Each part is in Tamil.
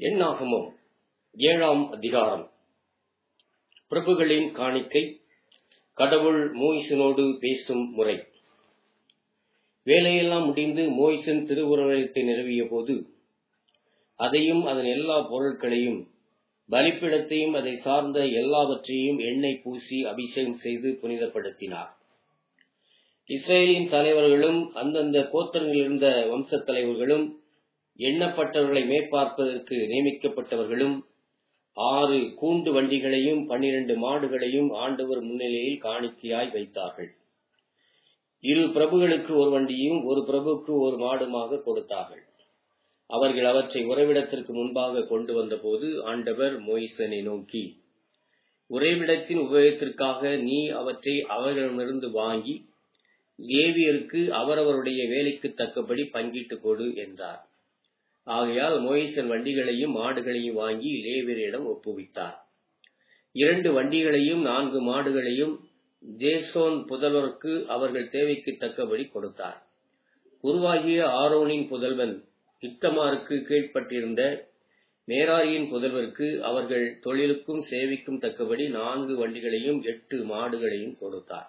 எண்ணாகமம் ஏழாம் அதிகாரம் பிரபுகளின் காணிக்கை கடவுள் மோயிசனோடு பேசும் முறை வேலையெல்லாம் முடிந்து மோயிசன் திருவுருவத்தை நிறுவிய போது அதையும் அதன் எல்லா பொருட்களையும் பலிப்பிடத்தையும் அதை சார்ந்த எல்லாவற்றையும் எண்ணெய் பூசி அபிஷேகம் செய்து புனிதப்படுத்தினார் இஸ்ரேலின் தலைவர்களும் அந்தந்த கோத்திரங்களில் இருந்த வம்சத் தலைவர்களும் எண்ணப்பட்டவர்களை மேற்பார்ப்பதற்கு நியமிக்கப்பட்டவர்களும் ஆறு கூண்டு வண்டிகளையும் பன்னிரண்டு மாடுகளையும் ஆண்டவர் முன்னிலையில் காணிக்கையாய் வைத்தார்கள் இரு பிரபுகளுக்கு ஒரு வண்டியும் ஒரு பிரபுக்கு ஒரு மாடுமாக கொடுத்தார்கள் அவர்கள் அவற்றை உறைவிடத்திற்கு முன்பாக கொண்டு வந்தபோது ஆண்டவர் மோயிசனை நோக்கி உறைவிடத்தின் உபயோகத்திற்காக நீ அவற்றை அவர்களிடமிருந்து வாங்கி லேவியருக்கு அவரவருடைய வேலைக்கு தக்கபடி பங்கிட்டு கொடு என்றார் ஆகையால் மோயிசன் வண்டிகளையும் மாடுகளையும் வாங்கி லேவியரிடம் ஒப்புவித்தார் இரண்டு வண்டிகளையும் நான்கு மாடுகளையும் ஜேசோன் புதல்வருக்கு அவர்கள் தேவைக்கு தக்கபடி கொடுத்தார் உருவாகிய ஆரோனின் புதல்வன் இத்தமாருக்கு கீழ்ப்பட்டிருந்த மேராரியின் புதல்வருக்கு அவர்கள் தொழிலுக்கும் சேவைக்கும் தக்கபடி நான்கு வண்டிகளையும் எட்டு மாடுகளையும் கொடுத்தார்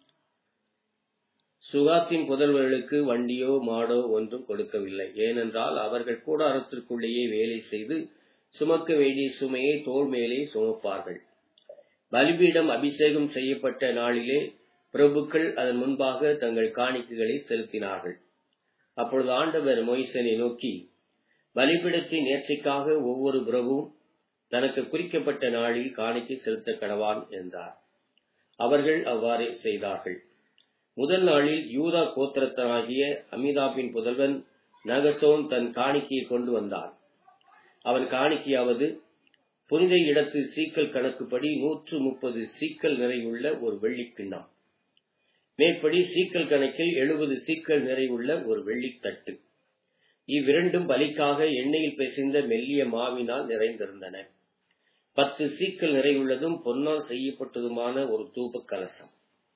சுகாத்தின் புதல்வர்களுக்கு வண்டியோ மாடோ ஒன்றும் கொடுக்கவில்லை ஏனென்றால் அவர்கள் கூடாரத்திற்குள்ளேயே வேலை செய்து சுமக்க வேண்டிய சுமையை தோல் மேலே சுமப்பார்கள் பலிபீடம் அபிஷேகம் செய்யப்பட்ட நாளிலே பிரபுக்கள் அதன் முன்பாக தங்கள் காணிக்கைகளை செலுத்தினார்கள் அப்பொழுது ஆண்டவர் மொய்சனை நோக்கி பலிபீடத்தின் நேர்ச்சிக்காக ஒவ்வொரு பிரபுவும் தனக்கு குறிக்கப்பட்ட நாளில் காணிக்கை செலுத்த கடவான் என்றார் அவர்கள் அவ்வாறே செய்தார்கள் முதல் நாளில் யூதா கோத்திரத்தனாகிய அமிதாபின் புதல்வன் நகசோன் தன் காணிக்கையை கொண்டு வந்தான் அவன் காணிக்கையாவது புனித இடத்து சீக்கல் கணக்குப்படி நூற்று முப்பது சீக்கல் நிறைவுள்ள ஒரு வெள்ளிக்கிண்ணம் மேற்படி சீக்கல் கணக்கில் எழுபது சீக்கல் நிறைவுள்ள ஒரு வெள்ளித்தட்டு இவ்விரண்டும் பலிக்காக எண்ணெயில் பிசைந்த மெல்லிய மாவினால் நிறைந்திருந்தன பத்து சீக்கல் நிறைவுள்ளதும் பொன்னால் செய்யப்பட்டதுமான ஒரு தூப கலசம்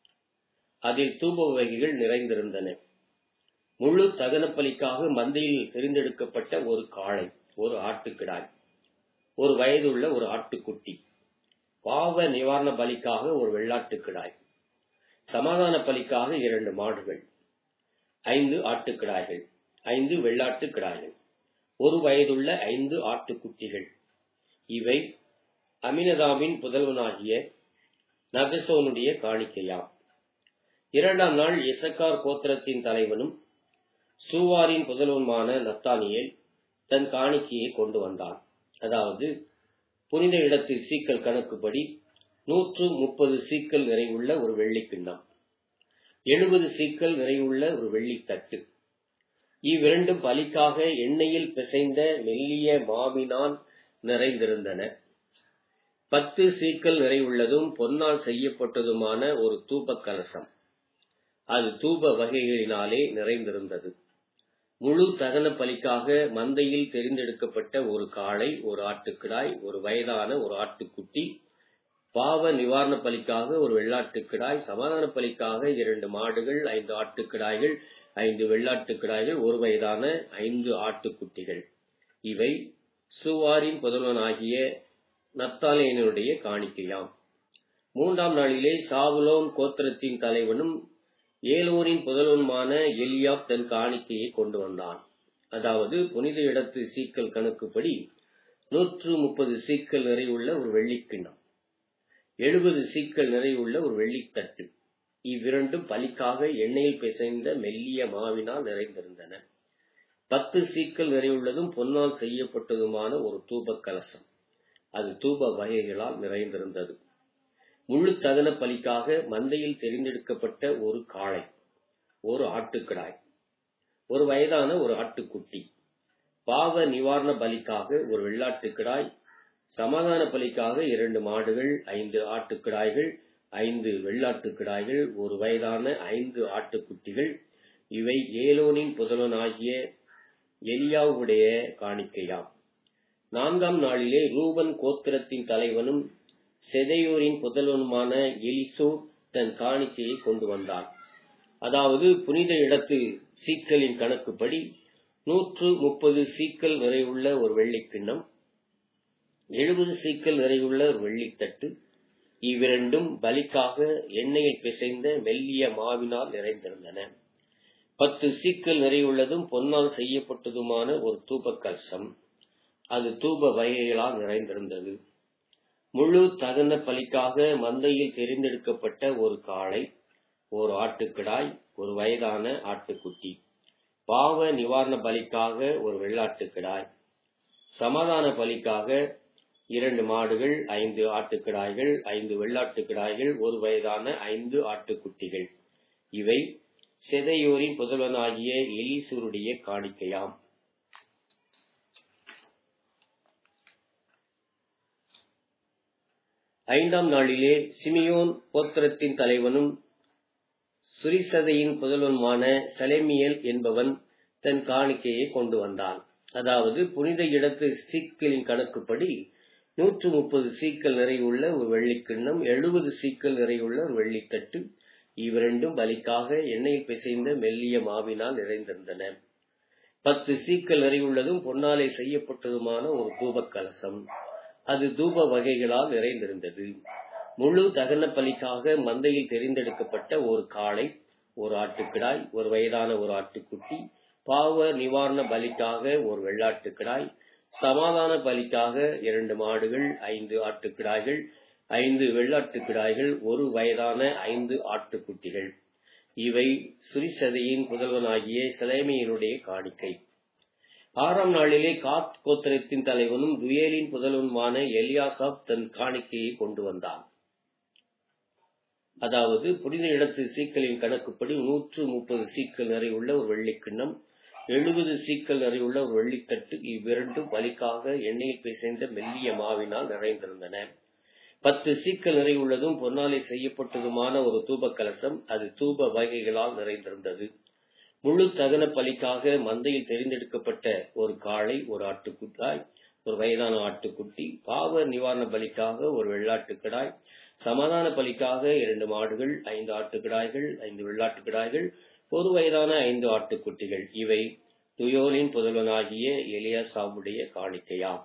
அதில் தூப வகைகள் நிறைந்திருந்தன முழு தகன பலிக்காக மந்தையில் தெரிந்தெடுக்கப்பட்ட ஒரு காளை ஒரு ஆட்டுக்கிடாய் ஒரு வயதுள்ள ஒரு ஆட்டுக்குட்டி பாவ நிவாரண பலிக்காக ஒரு வெள்ளாட்டுக்கிடாய் சமாதான பலிக்காக இரண்டு மாடுகள் ஐந்து ஆட்டுக்கிடாய்கள் ஐந்து வெள்ளாட்டு கிடாய்கள் ஒரு வயதுள்ள ஐந்து ஆட்டுக்குட்டிகள் இவை அமினதாவின் புதல்வனாகிய நகசோனுடைய காணிக்கையாம் இரண்டாம் நாள் எசக்கார் கோத்திரத்தின் தலைவனும் சூவாரின் புதல்வனுமான நத்தானியேல் தன் காணிக்கையை கொண்டு வந்தான் அதாவது புனித இடத்து சீக்கல் கணக்குப்படி நூற்று முப்பது சீக்கல் நிறைவுள்ள ஒரு வெள்ளிக்கிண்ணம் எழுபது சீக்கல் நிறைவுள்ள ஒரு வெள்ளித்தட்டு இவ்விரண்டும் பலிக்காக எண்ணெயில் பிசைந்த மெல்லிய மாவினால் நிறைந்திருந்தன பத்து சீக்கல் நிறைவுள்ளதும் பொன்னால் செய்யப்பட்டதுமான ஒரு தூப கலசம் அது தூப வகைகளினாலே நிறைந்திருந்தது முழு தகன பலிக்காக மந்தையில் தெரிந்தெடுக்கப்பட்ட ஒரு காளை ஒரு ஆட்டுக்கிடாய் ஒரு வயதான ஒரு ஆட்டுக்குட்டி பாவ நிவாரண பலிக்காக ஒரு வெள்ளாட்டுக்கிடாய் சமாதான பலிக்காக இரண்டு மாடுகள் ஐந்து ஆட்டுக்கிடாய்கள் ஐந்து வெள்ளாட்டுக்கிடாய்கள் ஒரு வயதான ஐந்து ஆட்டுக்குட்டிகள் இவை சுவாரின் புதல்வனாகிய நத்தாலேயனுடைய காணிக்கையாம் மூன்றாம் நாளிலே சாவுலோன் கோத்திரத்தின் தலைவனும் ஏலோனின் புதல்வனுமான எலியாப் தன் காணிக்கையை கொண்டு வந்தான் அதாவது புனித இடத்து சீக்கல் கணக்குப்படி நூற்று முப்பது சீக்கல் நிறைவுள்ள ஒரு வெள்ளிக்கிண்ணம் எழுபது சீக்கல் நிறைவுள்ள ஒரு வெள்ளித்தட்டு இவ்விரண்டும் பலிக்காக எண்ணெயில் பிசைந்த மெல்லிய மாவினால் நிறைந்திருந்தன பத்து சீக்கல் நிறைவுள்ளதும் பொன்னால் செய்யப்பட்டதுமான ஒரு தூப கலசம் அது தூப வகைகளால் நிறைந்திருந்தது முழு தகன பலிக்காக மந்தையில் தெரிந்தெடுக்கப்பட்ட ஒரு காளை ஒரு ஆட்டுக்கிடாய் ஒரு வயதான ஒரு ஆட்டுக்குட்டி பாவ நிவாரண பலிக்காக ஒரு வெள்ளாட்டுக்கிடாய் சமாதான பலிக்காக இரண்டு மாடுகள் ஐந்து ஆட்டுக்கிடாய்கள் ஐந்து வெள்ளாட்டுக்கிடாய்கள் ஒரு வயதான ஐந்து ஆட்டுக்குட்டிகள் இவை ஏலோனின் புதல்வனாகிய எலியாவுடைய காணிக்கையாம் நான்காம் நாளிலே ரூபன் கோத்திரத்தின் தலைவனும் செதையூரின் புதல்வனுமான எலிசோ தன் காணிக்கையை கொண்டு வந்தான் அதாவது புனித இடத்து சீக்கலின் கணக்குப்படி நூற்று முப்பது சீக்கல் நிறைவுள்ள ஒரு வெள்ளிக் கிண்ணம் எழுபது சீக்கல் நிறையுள்ள ஒரு வெள்ளித்தட்டு இவ்விரண்டும் பலிக்காக எண்ணெயில் பிசைந்த மெல்லிய மாவினால் நிறைந்திருந்தன பத்து சீக்கல் நிறையுள்ளதும் பொன்னால் செய்யப்பட்டதுமான ஒரு தூப கலசம் அது தூப வகைகளால் நிறைந்திருந்தது முழு தகுந்த பலிக்காக மந்தையில் தெரிந்தெடுக்கப்பட்ட ஒரு காளை ஒரு ஆட்டுக்கிடாய் ஒரு வயதான ஆட்டுக்குட்டி பாவ நிவாரண பலிக்காக ஒரு வெள்ளாட்டுக்கிடாய் சமாதான பலிக்காக இரண்டு மாடுகள் ஐந்து ஆட்டுக்கிடாய்கள் ஐந்து வெள்ளாட்டுக்கிடாய்கள் ஒரு வயதான ஐந்து ஆட்டுக்குட்டிகள் இவை செதையோரின் புதல்வனாகிய எலீசூருடைய காணிக்கையாம் ஐந்தாம் நாளிலே சிமியோன் கோத்திரத்தின் தலைவனும் சுரிசதையின் புதல்வனுமான சலேமியல் என்பவன் தன் காணிக்கையை கொண்டு வந்தான் அதாவது புனித இடத்து சீக்கலின் கணக்குப்படி நூற்று முப்பது சீக்கல் நிறையுள்ள ஒரு வெள்ளிக்கிண்ணம் எழுபது சீக்கல் நிறையுள்ள ஒரு வெள்ளித்தட்டு இவ்விரண்டும் பலிக்காக எண்ணெயில் பிசைந்த மெல்லிய மாவினால் நிறைந்திருந்தன பத்து சீக்கல் நிறையுள்ளதும் பொன்னாலை செய்யப்பட்டதுமான ஒரு தூபக் கலசம் அது தூப வகைகளால் நிறைந்திருந்தது முழு தகன பலிக்காக மந்தையில் தெரிந்தெடுக்கப்பட்ட ஒரு காளை ஒரு ஆட்டுக்கிடாய் ஒரு வயதான ஒரு ஆட்டுக்குட்டி பாவ நிவாரண பலிக்காக ஒரு வெள்ளாட்டுக்கிடாய் சமாதான பலிக்காக இரண்டு மாடுகள் ஐந்து ஆட்டுக்கிடாய்கள் ஐந்து வெள்ளாட்டுக்கிடாய்கள் ஒரு வயதான ஐந்து ஆட்டுக்குட்டிகள் இவை சுரிசதையின் புதல்வனாகிய சிலைமையினுடைய காணிக்கை ஆறாம் நாளிலே காத் கோத்திரத்தின் தலைவனும் துயேலின் புதல்வனுமான எலியாசாப் தன் காணிக்கையை கொண்டு வந்தான் அதாவது புனித இடத்து சீக்கலின் கணக்குப்படி நூற்று முப்பது சீக்கல் நிறையுள்ள ஒரு வெள்ளிக்கிண்ணம் எழுபது சீக்கல் நிறையுள்ள ஒரு வெள்ளித்தட்டு இவ்விரண்டும் பலிக்காக எண்ணெயில் பிசைந்த மெல்லிய மாவினால் நிறைந்திருந்தன பத்து சீக்கல் நிறையுள்ளதும் பொன்னாலை செய்யப்பட்டதுமான ஒரு தூப கலசம் அது தூப வகைகளால் நிறைந்திருந்தது முழு தகன பலிக்காக மந்தையில் தெரிந்தெடுக்கப்பட்ட ஒரு காளை ஒரு ஆட்டுக்குட்டாய் ஒரு வயதான ஆட்டுக்குட்டி பாவ நிவாரண பலிக்காக ஒரு வெள்ளாட்டுக்கிடாய் சமாதான பலிக்காக இரண்டு மாடுகள் ஐந்து ஆட்டுக்கிடாய்கள் ஐந்து வெள்ளாட்டுக்கிடாய்கள் ஒரு வயதான ஐந்து ஆட்டுக்குட்டிகள் இவை துயோலின் புதல்வனாகிய எலியாசாவுடைய காணிக்கையாம்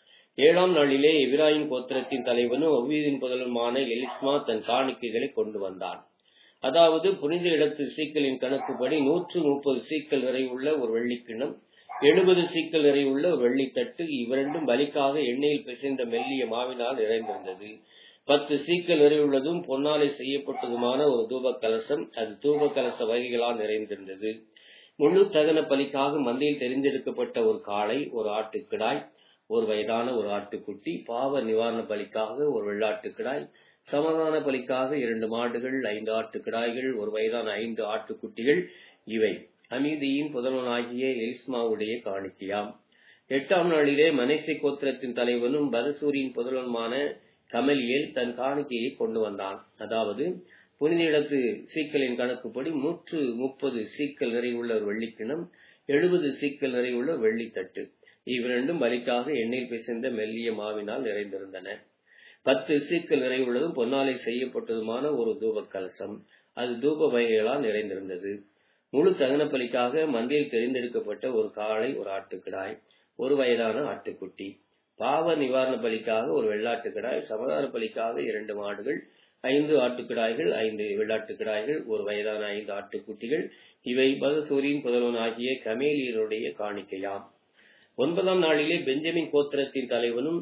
ஏழாம் நாளிலே எபிராயின் கோத்திரத்தின் தலைவனும் ஒவ்வீதின் புதல்வனுமான எலிஸ்மா தன் காணிக்கைகளை கொண்டு வந்தான் அதாவது புனித இடத்து சீக்கலின் கணக்குப்படி நூற்று முப்பது சீக்கல் வரை உள்ள ஒரு வெள்ளிக்கிண்ணம் எழுபது சீக்கல் வரை உள்ள ஒரு வெள்ளித்தட்டு இவ்விரண்டும் பலிக்காக எண்ணெயில் பிசைந்த மெல்லிய மாவினால் நிறைந்திருந்தது பத்து சீக்கல் நிறையுள்ளதும் பொன்னாலை செய்யப்பட்டதுமான ஒரு தூப கலசம் அது தூப கலச வகைகளால் நிறைந்திருந்தது முழு தகன பலிக்காக மந்தையில் தெரிந்தெடுக்கப்பட்ட ஒரு காளை ஒரு ஆட்டுக்கிடாய் ஒரு வயதான ஒரு ஆட்டுக்குட்டி பாவ நிவாரண பலிக்காக ஒரு வெள்ளாட்டுக்கிடாய் சமாதான பலிக்காக இரண்டு மாடுகள் ஐந்து ஆட்டுக்கிடாய்கள் ஒரு வயதான ஐந்து ஆட்டுக்குட்டிகள் இவை அமீதியின் புதல்வனாகிய எலிஸ்மாவுடைய காணிக்கையாம் எட்டாம் நாளிலே மனேசை கோத்திரத்தின் தலைவனும் பதசூரியின் புதல்வனுமான கமலியல் தன் காணிக்கையை கொண்டு வந்தான் அதாவது புனித இடத்து சீக்கலின் கணக்குப்படி நூற்று முப்பது சீக்கல் நிறையுள்ள ஒரு வெள்ளிக்கிணம் எழுபது சீக்கல் நிறையுள்ள வெள்ளித்தட்டு இவ்விரண்டும் பலிக்காக எண்ணெயில் பிசைந்த மெல்லிய மாவினால் நிறைந்திருந்தன பத்து சீக்கல் நிறைவுள்ளதும் பொன்னாலை செய்யப்பட்டதுமான ஒரு தூப கலசம் அது தூப வகைகளால் நிறைந்திருந்தது முழு தகன பலிக்காக மந்தையில் தெரிந்தெடுக்கப்பட்ட ஒரு காளை ஒரு ஆட்டுக்கிடாய் ஒரு வயதான ஆட்டுக்குட்டி பாவ நிவாரண பலிக்காக ஒரு வெள்ளாட்டுக்கிடாய் சமாதான பலிக்காக இரண்டு மாடுகள் ஐந்து ஆட்டுக்கிடாய்கள் ஐந்து வெள்ளாட்டுக்கிடாய்கள் ஒரு வயதான ஐந்து ஆட்டுக்குட்டிகள் இவை பதசூரியின் புதல்வன் ஆகிய கமேலியனுடைய காணிக்கையாம் ஒன்பதாம் நாளிலே பெஞ்சமின் கோத்திரத்தின் தலைவனும்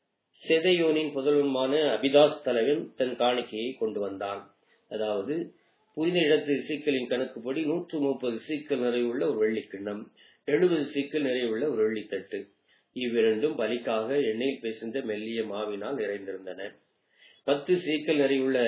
செதையோனின் புதல்வனுமான அபிதாஸ் தலைவன் தன் காணிக்கையை கொண்டு வந்தான் அதாவது புனித இடத்து சீக்கலின் கணக்குப்படி நூற்று முப்பது சீக்கல் நிறைவுள்ள ஒரு வெள்ளிக்கிண்ணம் எழுபது சீக்கல் நிறைவுள்ள ஒரு வெள்ளித்தட்டு இவ்விரண்டும் பலிக்காக எண்ணெயில் பேசிந்த மெல்லிய மாவினால் நிறைந்திருந்தன பத்து சீக்கல் நிறைவுள்ள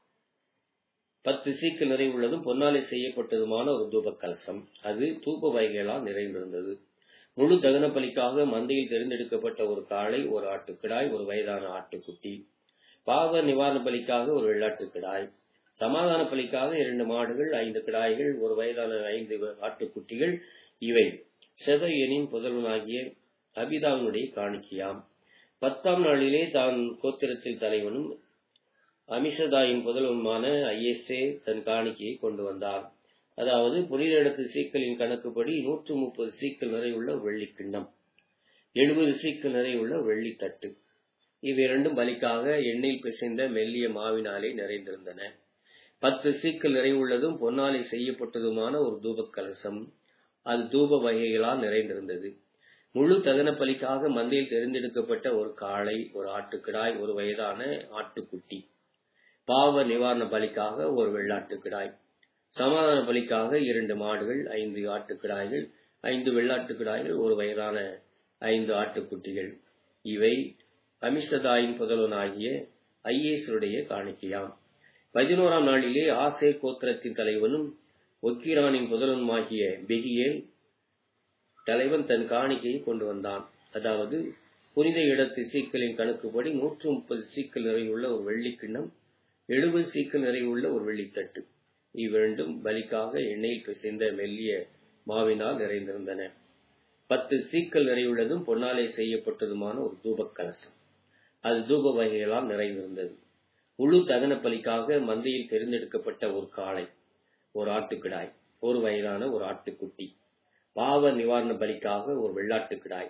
பத்து சீக்கல் நிறைவுள்ளதும் பொன்னாலை செய்யப்பட்டதுமான ஒரு தூப கலசம் அது தூப வகைகளால் நிறைந்திருந்தது முழு தகன பலிக்காக மந்தையில் தெரிந்தெடுக்கப்பட்ட ஒரு காளை ஒரு ஆட்டுக்கிடாய் ஒரு வயதான ஆட்டுக்குட்டி பாவ நிவாரண பலிக்காக ஒரு வெள்ளாட்டுக்கிடாய் சமாதான பலிக்காக இரண்டு மாடுகள் ஐந்து கிடாய்கள் ஒரு வயதான ஐந்து ஆட்டுக்குட்டிகள் இவை செதையனின் புதல்வனாகிய அபிதாவினுடைய காணிக்கையாம் பத்தாம் நாளிலே தான் கோத்திரத்தில் தலைவனும் அமிஷதாயின் புதல்வனுமான ஐஎஸ்ஏ தன் காணிக்கையை கொண்டு வந்தார் அதாவது புனித இடத்து சீக்கலின் கணக்குப்படி நூற்று முப்பது சீக்கல் நிறையுள்ள வெள்ளி கிண்ணம் எழுபது சீக்கல் நிறையுள்ள வெள்ளி தட்டு இவ்விரண்டும் பலிக்காக எண்ணெயில் பிசைந்த மெல்லிய மாவினாலே நிறைந்திருந்தன பத்து சீக்கல் நிறைவுள்ளதும் பொன்னாலை செய்யப்பட்டதுமான ஒரு தூபக் கலசம் அது தூப வகைகளால் நிறைந்திருந்தது முழு தகன பலிக்காக மந்தையில் தேர்ந்தெடுக்கப்பட்ட ஒரு காளை ஒரு ஆட்டுக்கிடாய் ஒரு வயதான ஆட்டுக்குட்டி பாவ நிவாரண பலிக்காக ஒரு வெள்ளாட்டுக்கிடாய் சமாதான பலிக்காக இரண்டு மாடுகள் ஐந்து ஆட்டுக்கிடாய்கள் ஐந்து வெள்ளாட்டுக்கிடாய்கள் ஒரு வயதான ஐந்து ஆட்டுக்குட்டிகள் இவை அமிஷதாயின் புதல்வனாகிய ஐயேசருடைய காணிக்கையாம் பதினோராம் நாளிலே ஆசே கோத்திரத்தின் தலைவனும் ஒக்கீரானின் புதல்வனுமாகிய பெகியேல் தலைவன் தன் காணிக்கையை கொண்டு வந்தான் அதாவது புனித இடத்து சீக்கலின் கணக்குப்படி நூற்று முப்பது சீக்கல் நிறைவுள்ள ஒரு வெள்ளிக்கிண்ணம் எழுபது சீக்கல் நிறைவுள்ள ஒரு வெள்ளித்தட்டு இவ்விரண்டும் பலிக்காக எண்ணெயில் பிசைந்த மெல்லிய மாவினால் நிறைந்திருந்தன பத்து சீக்கல் நிறைவுள்ளதும் பொன்னாலே செய்யப்பட்டதுமான ஒரு தூபக் கலசம் அது தூப வகைகளால் நிறைந்திருந்தது முழு தகன பலிக்காக மந்தையில் தேர்ந்தெடுக்கப்பட்ட ஒரு காளை ஒரு ஆட்டுக்கிடாய் ஒரு வயதான ஒரு ஆட்டுக்குட்டி பாவ நிவாரண பலிக்காக ஒரு வெள்ளாட்டுக்கிடாய்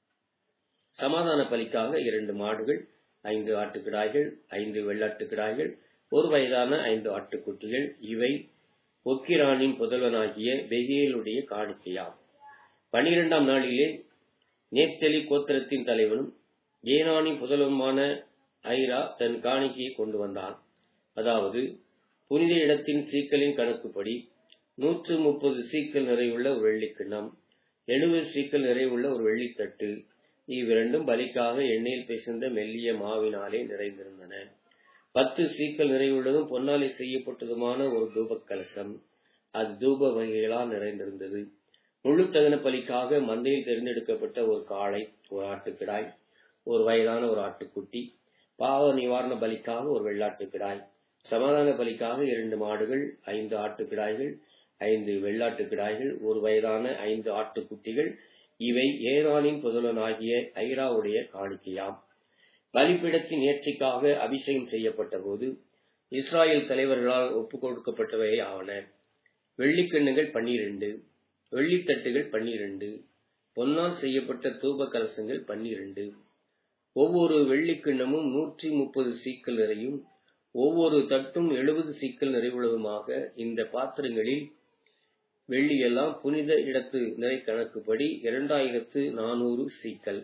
சமாதான பலிக்காக இரண்டு மாடுகள் ஐந்து ஆட்டுக்கிடாய்கள் ஐந்து வெள்ளாட்டுக்கிடாய்கள் ஒரு வயதான ஐந்து ஆட்டுக்குட்டிகள் இவை ஒக்கிரானின் புதல்வனாகிய பெகியலுடைய காணிக்கையாம் பனிரெண்டாம் நாளிலே நேப்தலி கோத்திரத்தின் தலைவனும் ஏனானின் புதல்வனுமான ஐரா தன் காணிக்கையை கொண்டு வந்தான் அதாவது புனித இடத்தின் சீக்கலின் கணக்குப்படி நூற்று முப்பது சீக்கல் நிறைவுள்ள ஒரு வெள்ளிக்கிண்ணம் எழுபது சீக்கல் நிறைவுள்ள ஒரு வெள்ளித்தட்டு இவ்விரண்டும் பலிக்காக எண்ணெயில் பிசைந்த மெல்லிய மாவினாலே நிறைந்திருந்தன பத்து சீக்கல் நிறைவுள்ளதும் பொன்னாலே செய்யப்பட்டதுமான ஒரு தூபக் கலசம் அது தூப வகைகளால் நிறைந்திருந்தது முழு தகன பலிக்காக மந்தையில் தேர்ந்தெடுக்கப்பட்ட ஒரு காளை ஒரு ஆட்டுக்கிடாய் ஒரு வயதான ஒரு ஆட்டுக்குட்டி பாவ நிவாரண பலிக்காக ஒரு வெள்ளாட்டுக்கிடாய் சமாதான பலிக்காக இரண்டு மாடுகள் ஐந்து ஆட்டுக்கிடாய்கள் ஐந்து வெள்ளாட்டுக்கிடாய்கள் ஒரு வயதான ஐந்து ஆட்டுக்குட்டிகள் இவை ஏரானின் புதலனாகிய ஐராவுடைய காணிக்கையாம் பலிப்பிடத்தின் நேர்ச்சிக்காக அபிஷேகம் செய்யப்பட்ட போது இஸ்ராயல் தலைவர்களால் ஒப்புக் கொடுக்கப்பட்டவை ஆவன வெள்ளிக்கிண்ணங்கள் பன்னிரண்டு வெள்ளித்தட்டுகள் பன்னிரண்டு பொன்னால் செய்யப்பட்ட தூப கலசங்கள் பன்னிரண்டு ஒவ்வொரு வெள்ளிக்கிண்ணமும் நூற்றி முப்பது சீக்கல் நிறையும் ஒவ்வொரு தட்டும் எழுபது சீக்கல் நிறைவுள்ளதுமாக இந்த பாத்திரங்களில் வெள்ளியெல்லாம் புனித இடத்து நிறை கணக்குப்படி இரண்டாயிரத்து நானூறு சீக்கல்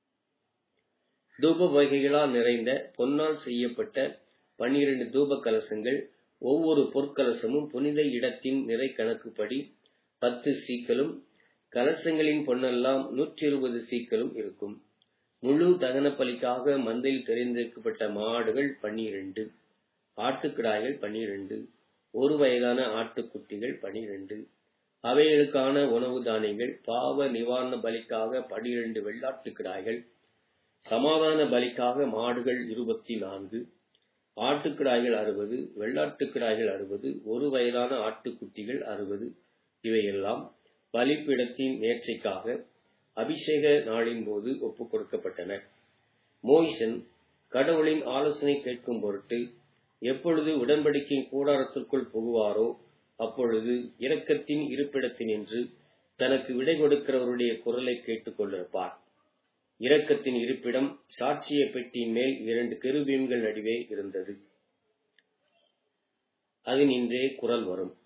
தூப வகைகளால் நிறைந்த பொன்னால் செய்யப்பட்ட பன்னிரண்டு தூப கலசங்கள் ஒவ்வொரு பொற்கலசமும் புனித இடத்தின் நிறை கணக்குப்படி பத்து சீக்கலும் கலசங்களின் பொன்னெல்லாம் நூற்றி இருபது சீக்கலும் இருக்கும் முழு தகன பலிக்காக மந்தையில் தெரிந்தெடுக்கப்பட்ட மாடுகள் பன்னிரண்டு ஆட்டுக்கிடாய்கள் பன்னிரண்டு ஒரு வயதான ஆட்டுக்குட்டிகள் பனிரெண்டு அவைகளுக்கான உணவு தானியங்கள் பாவ நிவாரண பலிக்காக பனிரெண்டு வெள்ளாட்டு கிடாய்கள் சமாதான பலிக்காக மாடுகள் இருபத்தி நான்கு ஆட்டுக்கிடாய்கள் அறுபது வெள்ளாட்டு கிடாய்கள் அறுபது ஒரு வயதான ஆட்டுக்குட்டிகள் அறுபது இவையெல்லாம் பலிப்பிடத்தின் நேர்ச்சைக்காக அபிஷேக நாளின் போது ஒப்புக் கொடுக்கப்பட்டன மோய்சன் கடவுளின் ஆலோசனை கேட்கும் பொருட்டு எப்பொழுது உடன்படிக்கையின் கூடாரத்திற்குள் புகுவாரோ அப்பொழுது இரக்கத்தின் இருப்பிடத்தினின்று தனக்கு விடை கொடுக்கிறவருடைய குரலை கேட்டுக் கொண்டிருப்பார் இரக்கத்தின் இருப்பிடம் சாட்சிய பெட்டியின் மேல் இரண்டு கெருபீம்கள் நடுவே இருந்தது அது நின்றே குரல் வரும்